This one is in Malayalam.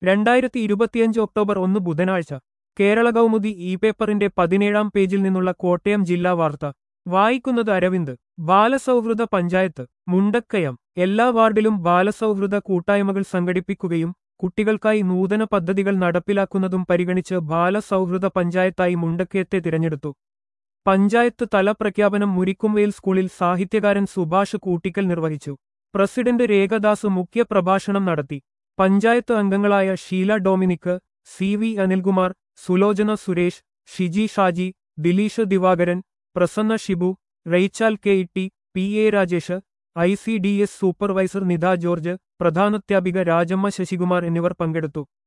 രണ്ടായിരത്തി ഇരുപത്തിയഞ്ച് ഒക്ടോബർ ഒന്ന് ബുധനാഴ്ച കേരള കൗമുദി ഇ പേപ്പറിന്റെ പതിനേഴാം പേജിൽ നിന്നുള്ള കോട്ടയം ജില്ലാ വാർത്ത വായിക്കുന്നത് അരവിന്ദ് ബാലസൗഹൃദ പഞ്ചായത്ത് മുണ്ടക്കയം എല്ലാ വാർഡിലും ബാലസൗഹൃദ കൂട്ടായ്മകൾ സംഘടിപ്പിക്കുകയും കുട്ടികൾക്കായി നൂതന പദ്ധതികൾ നടപ്പിലാക്കുന്നതും പരിഗണിച്ച് ബാലസൗഹൃദ പഞ്ചായത്തായി മുണ്ടക്കയത്തെ തിരഞ്ഞെടുത്തു പഞ്ചായത്ത് തല പ്രഖ്യാപനം മുരിക്കുംവേൽ സ്കൂളിൽ സാഹിത്യകാരൻ സുഭാഷ് കൂട്ടിക്കൽ നിർവഹിച്ചു പ്രസിഡന്റ് രേഖദാസ് മുഖ്യ പ്രഭാഷണം നടത്തി പഞ്ചായത്ത് അംഗങ്ങളായ Sheela Dominic C V Anilkumar Sulochana Suresh Shiji Shaji Dileesh Divakaran Prasanna Shibu Rachel K Itty P A Rajesh I C D S supervisor Nitha George പ്രധാനാധ്യാപിക രാജമ്മ ശശികുമാർ എന്നിവർ പങ്കെടുത്തു